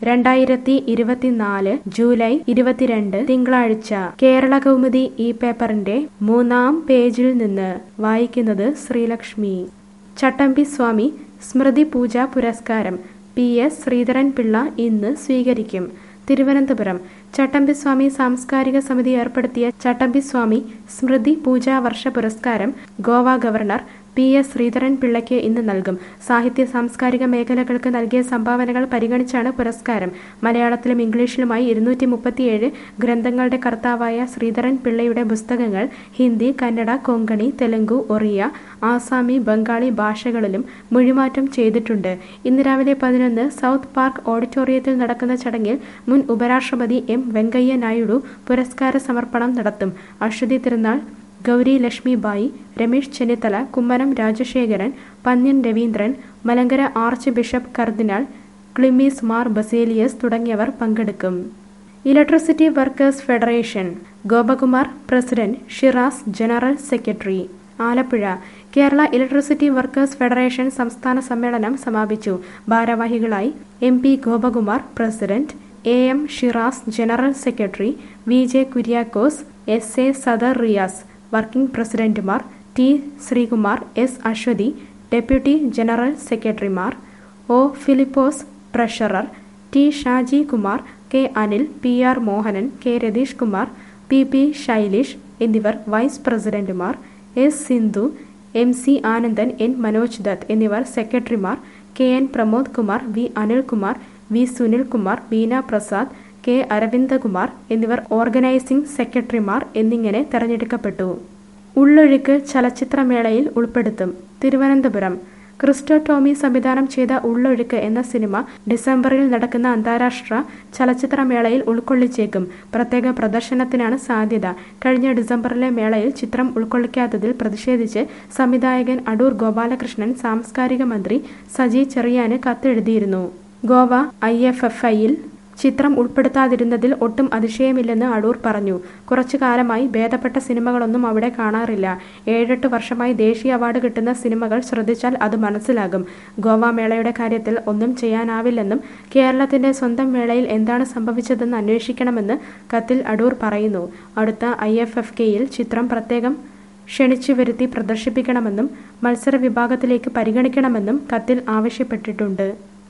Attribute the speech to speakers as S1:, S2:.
S1: രണ്ടായിരത്തി ഇരുപത്തിനാല് ജൂലൈ ഇരുപത്തിരണ്ട് തിങ്കളാഴ്ച കേരള കൗമുദി ഈ പേപ്പറിന്റെ മൂന്നാം പേജിൽ നിന്ന് വായിക്കുന്നത് ശ്രീലക്ഷ്മി ചട്ടമ്പി സ്വാമി സ്മൃതി പൂജ പുരസ്കാരം പി എസ് ശ്രീധരൻ പിള്ള ഇന്ന് സ്വീകരിക്കും തിരുവനന്തപുരം ചട്ടമ്പിസ്വാമി സാംസ്കാരിക സമിതി ഏർപ്പെടുത്തിയ ചട്ടമ്പിസ്വാമി സ്മൃതി പൂജാ വർഷ പുരസ്കാരം Goa governor P S Sreedharan പിള്ളയ്ക്ക് ഇന്ന് നൽകും സാഹിത്യ സാംസ്കാരിക മേഖലകൾക്ക് നൽകിയ സംഭാവനകൾ പരിഗണിച്ചാണ് പുരസ്കാരം മലയാളത്തിലും ഇംഗ്ലീഷിലുമായി ഇരുന്നൂറ്റി മുപ്പത്തിയേഴ് ഗ്രന്ഥങ്ങളുടെ കർത്താവായ ശ്രീധരൻ പിള്ളയുടെ പുസ്തകങ്ങൾ ഹിന്ദി കന്നഡ കൊങ്കണി തെലുങ്കു ഒറിയ ആസാമി ബംഗാളി ഭാഷകളിലും മൊഴിമാറ്റം ചെയ്തിട്ടുണ്ട് ഇന്ന് രാവിലെ പതിനൊന്ന് സൗത്ത് പാർക്ക് ഓഡിറ്റോറിയത്തിൽ നടക്കുന്ന ചടങ്ങിൽ മുൻ ഉപരാഷ്ട്രപതി എം വെങ്കയ്യ നായിഡു പുരസ്കാര സമർപ്പണം നടത്തും Aswathi Thirunal Gauri Lakshmi Bayi Ramesh Chennithala Kummanam Rajasekharan Pannian Raveendran Malankara archbishop cardinal Cleemis Mar Baselios തുടങ്ങിയവർ പങ്കെടുക്കും electricity workers federation Gopakumar president Shiraz general secretary Alappuzha Kerala electricity workers federation സംസ്ഥാന സമ്മേളനം സമാപിച്ചു ഭാരവാഹികളായി M P Gopakumar president A M Shiraz general secretary V J Kuriakose S A Sadar Riyas working പ്രസിഡന്റുമാർ T Sreekumar S Aswathi deputy general സെക്രട്ടറിമാർ O Philipose treasurer T Shaji Kumar K Anil P R Mohanan K Ratheesh Kumar P P Shailesh എന്നിവർ vice പ്രസിഡന്റുമാർ S Sindhu M C Anandan N Manoj Dutt എന്നിവർ സെക്രട്ടറിമാർ K N Pramod Kumar V Anilkumar V Sunilkumar Beena Prasad K Aravindakumar എന്നിവർ organising സെക്രട്ടറിമാർ എന്നിങ്ങനെ തെരഞ്ഞെടുക്കപ്പെട്ടു ഉള്ളൊഴുക്ക് ചലച്ചിത്രമേളയിൽ ഉൾപ്പെടുത്തും തിരുവനന്തപുരം ക്രിസ്റ്റോ ടോമി സംവിധാനം ചെയ്ത ഉള്ളൊഴുക്ക് എന്ന സിനിമ ഡിസംബറിൽ നടക്കുന്ന അന്താരാഷ്ട്ര ചലച്ചിത്രമേളയിൽ ഉൾക്കൊള്ളിച്ചേക്കും പ്രത്യേക പ്രദർശനത്തിനാണ് സാധ്യത കഴിഞ്ഞ ഡിസംബറിലെ മേളയിൽ ചിത്രം ഉൾക്കൊള്ളിക്കാത്തതിൽ പ്രതിഷേധിച്ച് സംവിധായകൻ അടൂർ ഗോപാലകൃഷ്ണൻ സാംസ്കാരിക മന്ത്രി സജി ചെറിയാന് കത്തെഴുതിയിരുന്നു ഗോവ ഐ എഫ് എഫ് ഐയിൽ ചിത്രം ഉൾപ്പെടുത്താതിരുന്നതിൽ ഒട്ടും അതിശയമില്ലെന്ന് അടൂർ പറഞ്ഞു കുറച്ചു കാലമായി ഭേദപ്പെട്ട സിനിമകളൊന്നും അവിടെ കാണാറില്ല ഏഴെട്ട് വർഷമായി ദേശീയ അവാർഡ് കിട്ടുന്ന സിനിമകൾ ശ്രദ്ധിച്ചാൽ അത് മനസ്സിലാകും ഗോവ മേളയുടെ കാര്യത്തിൽ ഒന്നും ചെയ്യാനാവില്ലെന്നും കേരളത്തിന്റെ സ്വന്തം മേളയിൽ എന്താണ് സംഭവിച്ചതെന്ന് അന്വേഷിക്കണമെന്ന് കത്തിൽ അടൂർ പറയുന്നു അടുത്ത ഐ എഫ് എഫ് കെയിൽ ചിത്രം പ്രത്യേകം ക്ഷണിച്ചു വരുത്തി പ്രദർശിപ്പിക്കണമെന്നും മത്സര വിഭാഗത്തിലേക്ക് പരിഗണിക്കണമെന്നും കത്തിൽ ആവശ്യപ്പെട്ടിട്ടുണ്ട്